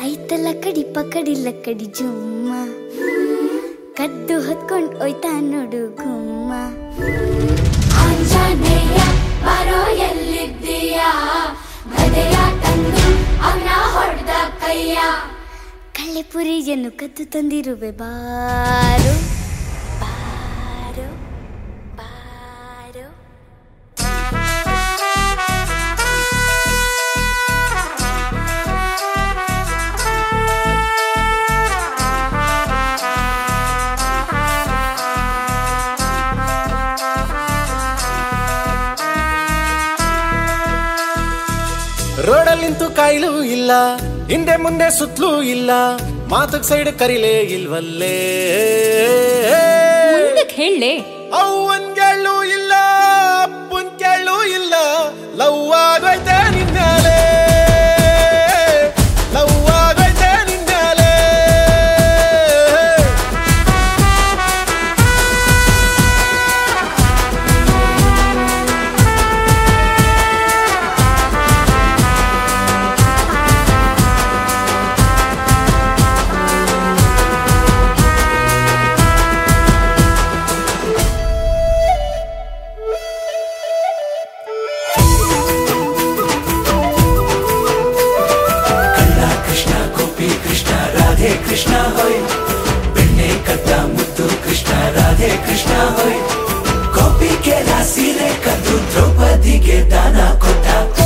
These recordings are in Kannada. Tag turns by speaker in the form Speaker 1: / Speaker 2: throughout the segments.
Speaker 1: ಐತಲ್ಲ ಕಡಿ ಪಕಡಿ ಲಕ್ಕಡಿ ಜುಮ್ಮ ಕದ್ದು ಹೊತ್ಕೊಂಡ್ ಒಯ್ತಾ ನೋಡು ಗುಮ್ಮ
Speaker 2: ಆಂಜನೇಯ ಬರೋ ಎಲ್ಲಿದ್ದೀಯ ಗದೆಯ ತಂದು ಅವನ ಹೊಡೆದ ಕೈಯ
Speaker 1: ಕಳ್ಳೆ ಪುರಿಯನ್ನು ಕದ್ದು ತಂದಿರುವೆ ಬಾರು ಬಾರು ಬಾರು
Speaker 3: ರೋಡಲ್ಲಿ ನಿಂತು ಕಾಯ್ಲು ಇಲ್ಲ ಹಿಂದೆ ಮುಂದೆ ಸುತ್ತಲೂ ಇಲ್ಲ ಮಾತಕ್ ಸೈಡ್ ಕರಿಲೇ ಇಲ್ವಲ್ಲೇ
Speaker 4: ಮುಂದಕ್ಕೆ ಹೇಳಲೆ
Speaker 3: ಅವ್ವನ್ ಕೇಳು ಇಲ್ಲ ಅಪ್ಪನ್ ಕೇಳು ಇಲ್ಲ ಲವ್ ಆಗೋಯ್ತೆ ನಿನ್ನಾಲೆ ಲವ್ ಆಗೋಯ್ತೆ ನಿನ್ನಾಲೆ
Speaker 5: ಕೃಷ್ಣ ಗೋಪಿ ಕೃಷ್ಣ ರಾಧೆ ಕೃಷ್ಣ ಹೋಯ್ ಬೆಣ್ಣೆ ಕದ್ದ ಮುದ್ದು ಕೃಷ್ಣ ರಾಧೆ ಕೃಷ್ಣ ಹೋಯ್ ಗೋಪಿ ಕೆಲ ಸೀರೆ ಕದ್ದು ದ್ರೌಪದಿಗೆ ದಾನ ಕೊಟ್ಟ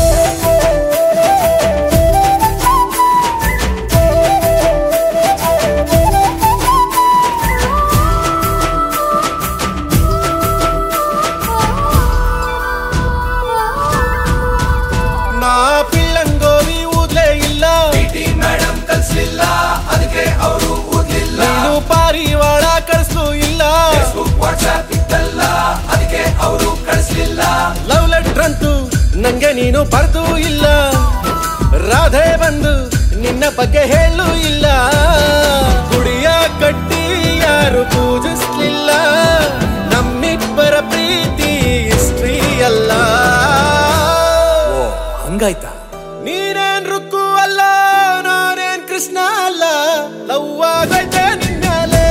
Speaker 3: ನಾ ಪಿಳ್ಳಂಗೋವಿ ಊದ್ಲೇ ಇಲ್ಲ
Speaker 5: ಮೇಡಮ್ ಕಲ್ಸ್ಲಿಲ್ಲ ಅದಕ್ಕೆ ಅವರು ಓದ್ಲಿಲ್ಲ
Speaker 3: ನೀನು ಪಾರಿವಾಳ ಕಳಿಸ್ಲು ಇಲ್ಲ
Speaker 5: ವಾಟ್ಸ್ಆಪ್ ಇತ್ತಲ್ಲ ಅದಕ್ಕೆ ಅವರು ಕಳಿಸ್ಲಿಲ್ಲ
Speaker 3: ಲವ್ ಲೆಟರ್ ಅಂತೂ ನಂಗೆ ನೀನು ಬರ್ದೂ ಇಲ್ಲ ರಾಧೆ ಬಂದು ನಿನ್ನ ಬಗ್ಗೆ ಹೇಳು ಇಲ್ಲ ಗುಡಿಯ ಕಟ್ಟಿ ಯಾರು ಪೂಜಿಸ್ಲಿಲ್ಲ ನಮ್ಮಿಬ್ಬರ ಪ್ರೀತಿ ಹಿಸ್ಟ್ರಿ ಅಲ್ಲ
Speaker 5: ಹಂಗಾಯ್ತಾ
Speaker 3: ನೀನೇನ್ ರುಕ್ಕು ಅಲ್ಲ ನಾನೇನ್ ಕೃಷ್ಣ ಅಲ್ಲ ಲವ್ ಆಗೈತೆ ನಿನ್ನಾಲೆ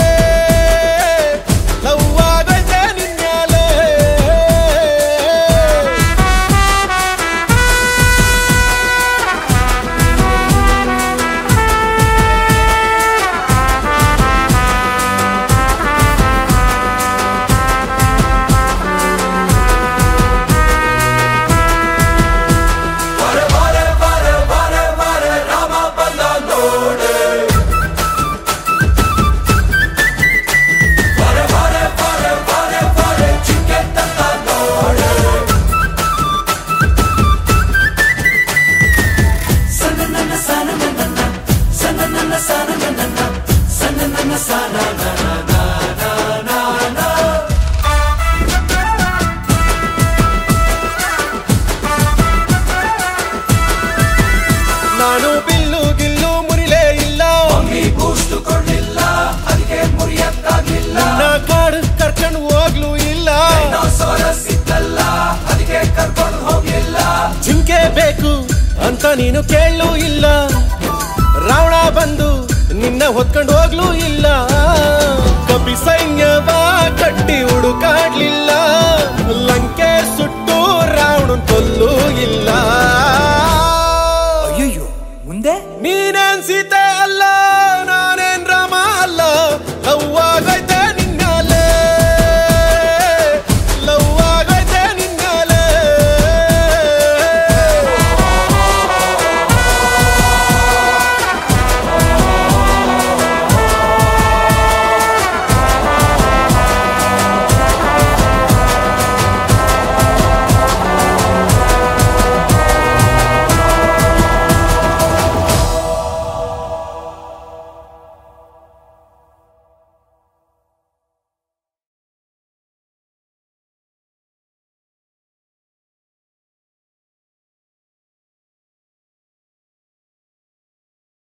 Speaker 3: ಲವ್ ಆಗೈತೆ ನಿನ್ನಾಲೆ
Speaker 5: ಬರ ಬರ ಬರ ಬರ ಬರ ರಾಮ ಬಂದ ನೋಡೆ ಬರ ಬರ ಬರ ಬರ ಬರ ಚಿಕ್ಕೆ ತಂದ ನೋಡೆ ಸಣ್ಣ ನನ್ನ ಸಾನ ನನ್ನ ಸಣ್ಣ ನನ್ನ ಸಾನ ನನ್ನ ಸಣ್ಣ ನನ್ನ ಸಾನ
Speaker 3: ನಾನು ಬಿಲ್ಲು ಗಿಲ್ಲು ಮುರಿಲೇ ಇಲ್ಲ
Speaker 5: ಮಮ್ಮಿ ಬೂಸ್ಟ್ ಕೊಡ್ಲಿಲ್ಲ ಅದಕ್ಕೆ ಮುರಿಯಕ್ಕಾಗ್ಲಿಲ್ಲ
Speaker 3: ನನ್ನ ಕಾಡು ಕರ್ಕೊಂಡು ಹೋಗ್ಲು ಇಲ್ಲ
Speaker 5: ಸೋರ ಸಿಕ್ಕಲ್ಲ ಅದಕ್ಕೆ ಕರ್ಕೊಂಡು ಹೋಗ್ಲಿಲ್ಲ
Speaker 3: ಜಿಂಕೆ ಬೇಕು ಅಂತ ನೀನು ಕೇಳಲು ಇಲ್ಲ ರಾವಣ ಬಂದು ನಿನ್ನ ಹೊತ್ಕೊಂಡು ಹೋಗ್ಲೂ ಇಲ್ಲ ಕಪಿ ಸೈನ್ಯವ ಕಟ್ಟಿ ಹುಡುಕಾಡ್ಲಿಲ್ಲ